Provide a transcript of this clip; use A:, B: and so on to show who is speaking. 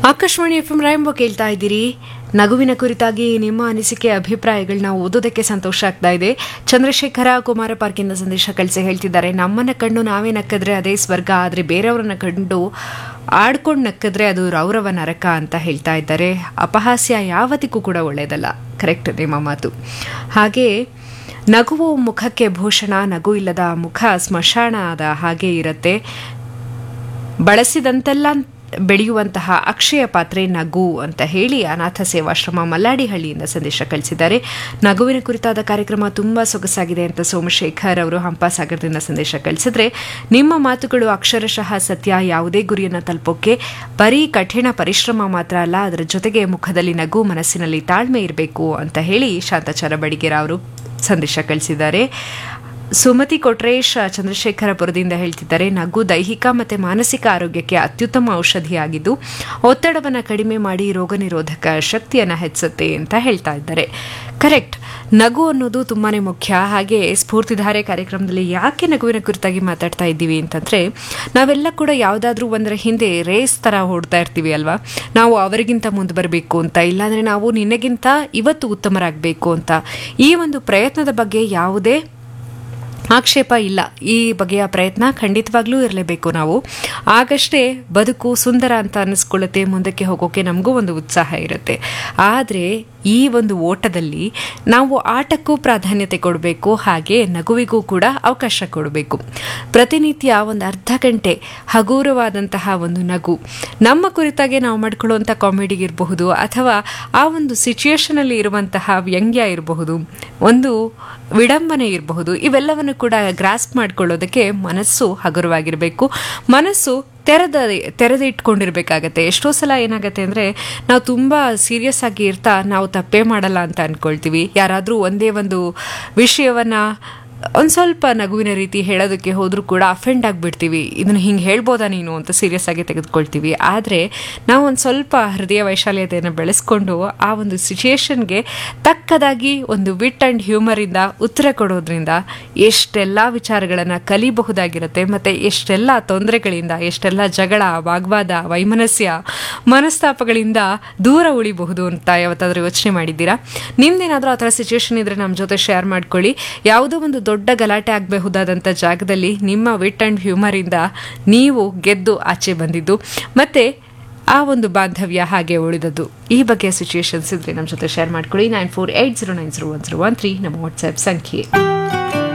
A: Akashvani F M ರಾಯಂಬ ಕೇಳ್ತಾ ಇದ್ದೀರಿ ನಗುವಿನ ಕುರಿತಾಗಿ ನಿಮ್ಮ ಅನಿಸಿಕೆ ಅಭಿಪ್ರಾಯಗಳನ್ನ ಓದೋದಕ್ಕೆ ಸಂತೋಷ ಆಗ್ತಾ ಇದೆ ಚಂದ್ರಶೇಖರ ಕುಮಾರ ಪಾರ್ಕಿಂದ ಸಂದೇಶ ಕಳಿಸಿ ಹೇಳ್ತಿದ್ದಾರೆ ನಮ್ಮನ್ನ ಕಂಡು ನಾವೇ ನಕ್ಕಿದ್ರೆ ಅದೇ ಸ್ವರ್ಗ ಆದರೆ ಬೇರೆಯವರನ್ನ ಕಂಡು ಆಡ್ಕೊಂಡು ನಕ್ಕಿದ್ರೆ ಅದು ರೌರವ ನರಕ ಅಂತ ಹೇಳ್ತಾ ಇದ್ದಾರೆ ಅಪಹಾಸ್ಯ ಯಾವತ್ತಿಗೂ ಕೂಡ ಒಳ್ಳೆಯದಲ್ಲ ಕರೆಕ್ಟ್ ನಿಮ್ಮ ಮಾತು ಹಾಗೆ ನಗುವು ಮುಖಕ್ಕೆ ಭೂಷಣ ನಗು ಇಲ್ಲದ ಮುಖ ಸ್ಮಶಾನದ ಹಾಗೆ ಇರುತ್ತೆ ಬಳಸಿದಂತೆಲ್ಲ ಬೆಳೆಯುವಂತಹ ಅಕ್ಷಯ ಪಾತ್ರೆ ನಗು ಅಂತ ಹೇಳಿ ಅನಾಥ ಸೇವಾಶ್ರಮ ಮಲ್ಲಾಡಿಹಳ್ಳಿಯಿಂದ ಸಂದೇಶ ಕಳಿಸಿದ್ದಾರೆ ನಗುವಿನ ಕುರಿತಾದ ಕಾರ್ಯಕ್ರಮ ತುಂಬಾ ಸೊಗಸಾಗಿದೆ ಅಂತ ಸೋಮಶೇಖರ್ ಅವರು ಹಂಪಾಸಾಗರದಿಂದ ಸಂದೇಶ ಕಳಿಸಿದ್ರೆ ನಿಮ್ಮ ಮಾತುಗಳು ಅಕ್ಷರಶಃ ಸತ್ಯ ಯಾವುದೇ ಗುರಿಯನ್ನು ತಲುಪೋಕೆ ಬರೀ ಕಠಿಣ ಪರಿಶ್ರಮ ಮಾತ್ರ ಅಲ್ಲ ಅದರ ಜೊತೆಗೆ ಮುಖದಲ್ಲಿ ನಗು ಮನಸ್ಸಿನಲ್ಲಿ ತಾಳ್ಮೆ ಇರಬೇಕು ಅಂತ ಹೇಳಿ ಶಾಂತಾಚಾರ ಬಡಿಗೇರ ಅವರು ಸಂದೇಶ ಕಳಿಸಿದ್ದಾರೆ ಸುಮತಿ ಕೊಟ್ರೇಶ್ ಚಂದ್ರಶೇಖರಪುರದಿಂದ ಹೇಳ್ತಿದ್ದಾರೆ ನಗು ದೈಹಿಕ ಮತ್ತು ಮಾನಸಿಕ ಆರೋಗ್ಯಕ್ಕೆ ಅತ್ಯುತ್ತಮ ಔಷಧಿಯಾಗಿದ್ದು ಒತ್ತಡವನ್ನು ಕಡಿಮೆ ಮಾಡಿ ರೋಗ ನಿರೋಧಕ ಶಕ್ತಿಯನ್ನು ಹೆಚ್ಚುತ್ತೆ ಅಂತ ಹೇಳ್ತಾ ಇದ್ದಾರೆ ಕರೆಕ್ಟ್ ನಗು ಅನ್ನೋದು ತುಂಬಾ ಮುಖ್ಯ ಹಾಗೆ ಸ್ಫೂರ್ತಿಧಾರೆ ಕಾರ್ಯಕ್ರಮದಲ್ಲಿ ಯಾಕೆ ನಗುವಿನ ಕುರಿತಾಗಿ ಮಾತಾಡ್ತಾ ಇದ್ದೀವಿ ಅಂತಂದರೆ ನಾವೆಲ್ಲ ಕೂಡ ಯಾವುದಾದ್ರೂ ಒಂದರ ಹಿಂದೆ ರೇಸ್ ಥರ ಓಡ್ತಾ ಇರ್ತೀವಿ ಅಲ್ವಾ ನಾವು ಅವರಿಗಿಂತ ಮುಂದೆ ಬರಬೇಕು ಅಂತ ಇಲ್ಲಾಂದರೆ ನಾವು ನಿನಗಿಂತ ಇವತ್ತು ಉತ್ತಮರಾಗಬೇಕು ಅಂತ ಈ ಒಂದು ಪ್ರಯತ್ನದ ಬಗ್ಗೆ ಯಾವುದೇ ಆಕ್ಷೇಪ ಇಲ್ಲ ಈ ಬಗೆಯ ಪ್ರಯತ್ನ ಖಂಡಿತವಾಗ್ಲೂ ಇರಲೇಬೇಕು ನಾವು ಆಗಷ್ಟೇ ಬದುಕು ಸುಂದರ ಅಂತ ಅನ್ನಿಸ್ಕೊಳ್ಳುತ್ತೆ ಮುಂದಕ್ಕೆ ಹೋಗೋಕೆ ನಮಗೂ ಒಂದು ಉತ್ಸಾಹ ಇರುತ್ತೆ ಆದರೆ ಈ ಒಂದು ಓಟದಲ್ಲಿ ನಾವು ಆಟಕ್ಕೂ ಪ್ರಾಧಾನ್ಯತೆ ಕೊಡಬೇಕು ಹಾಗೆ ನಗುವಿಗೂ ಕೂಡ ಅವಕಾಶ ಕೊಡಬೇಕು ಪ್ರತಿನಿತ್ಯ ಒಂದು ಅರ್ಧ ಗಂಟೆ ಹಗೂರವಾದಂತಹ ಒಂದು ನಗು ನಮ್ಮ ಕುರಿತಾಗೆ ನಾವು ಮಾಡ್ಕೊಳ್ಳುವಂಥ ಕಾಮಿಡಿಗಿರಬಹುದು ಅಥವಾ ಆ ಒಂದು ಸಿಚುಯೇಷನಲ್ಲಿ ಇರುವಂತಹ ವ್ಯಂಗ್ಯ ಇರಬಹುದು ಒಂದು ವಿಡಂಬನೆ ಇರಬಹುದು ಇವೆಲ್ಲವನ್ನು ಕೂಡ ಗ್ರಾಸ್ಪ್ ಮಾಡ್ಕೊಳ್ಳೋದಕ್ಕೆ ಮನಸ್ಸು ಹಗುರವಾಗಿರಬೇಕು ಮನಸ್ಸು ತೆರೆದ ತೆರೆದು ಇಟ್ಕೊಂಡಿರ್ಬೇಕಾಗತ್ತೆ ಎಷ್ಟೋ ಸಲ ಏನಾಗತ್ತೆ ಅಂದರೆ ನಾವು ತುಂಬ ಸೀರಿಯಸ್ ಆಗಿ ಇರ್ತಾ ನಾವು ತಪ್ಪೇ ಮಾಡಲ್ಲ ಅಂತ ಅಂದ್ಕೊಳ್ತೀವಿ ಯಾರಾದರೂ ಒಂದೇ ಒಂದು ವಿಷಯವನ್ನು ಒಂದು ಸ್ವಲ್ಪ ನಗುವಿನ ರೀತಿ ಹೇಳೋದಕ್ಕೆ ಹೋದರೂ ಕೂಡ ಅಫೆಂಡ್ ಆಗಿಬಿಡ್ತೀವಿ ಇದನ್ನು ಹಿಂಗೆ ಹೇಳ್ಬೋದಾ ನೀನು ಅಂತ ಸೀರಿಯಸ್ ಆಗಿ ತೆಗೆದುಕೊಳ್ತೀವಿ ಆದರೆ ನಾವು ಒಂದು ಸ್ವಲ್ಪ ಹೃದಯ ವೈಶಾಲ್ಯತೆಯನ್ನು ಬೆಳೆಸ್ಕೊಂಡು ಆ ಒಂದು ಸಿಚುಯೇಷನ್ಗೆ ತಕ್ಕದಾಗಿ ಒಂದು ವಿಟ್ ಆ್ಯಂಡ್ ಹ್ಯೂಮರಿಂದ ಉತ್ತರ ಕೊಡೋದ್ರಿಂದ ಎಷ್ಟೆಲ್ಲ ವಿಚಾರಗಳನ್ನು ಕಲಿಬಹುದಾಗಿರುತ್ತೆ ಮತ್ತು ಎಷ್ಟೆಲ್ಲ ತೊಂದರೆಗಳಿಂದ ಎಷ್ಟೆಲ್ಲ ಜಗಳ ವಾಗ್ವಾದ ವೈಮನಸ್ಯ ಮನಸ್ತಾಪಗಳಿಂದ ದೂರ ಉಳಿಬಹುದು ಅಂತ ಯಾವತ್ತಾದರೂ ಯೋಚನೆ ಮಾಡಿದ್ದೀರಾ ನಿಮ್ದೇನಾದರೂ ಆ ಥರ ಸಿಚುವೇಶನ್ ಇದ್ದರೆ ನಮ್ಮ ಜೊತೆ ಶೇರ್ ಮಾಡ್ಕೊಳ್ಳಿ ಯಾವುದೋ ಒಂದು ದೊಡ್ಡ ಗಲಾಟೆ ಆಗಬಹುದಾದಂಥ ಜಾಗದಲ್ಲಿ ನಿಮ್ಮ ವಿಟ್ ಆ್ಯಂಡ್ ಹ್ಯೂಮರಿಂದ ನೀವು ಗೆದ್ದು ಆಚೆ ಬಂದಿದ್ದು ಮತ್ತು ಆ ಒಂದು ಬಾಂಧವ್ಯ ಹಾಗೆ ಉಳಿದದ್ದು ಈ ಬಗೆಯ ಸಿಚುಯೇಷನ್ಸ್ ಇದ್ರೆ ನಮ್ಮ ಜೊತೆ ಶೇರ್ ಮಾಡ್ಕೊಳ್ಳಿ nine four eight zero nine zero one zero one three ನಮ್ಮ ವಾಟ್ಸ್ಆ್ಯಪ್ ಸಂಖ್ಯೆ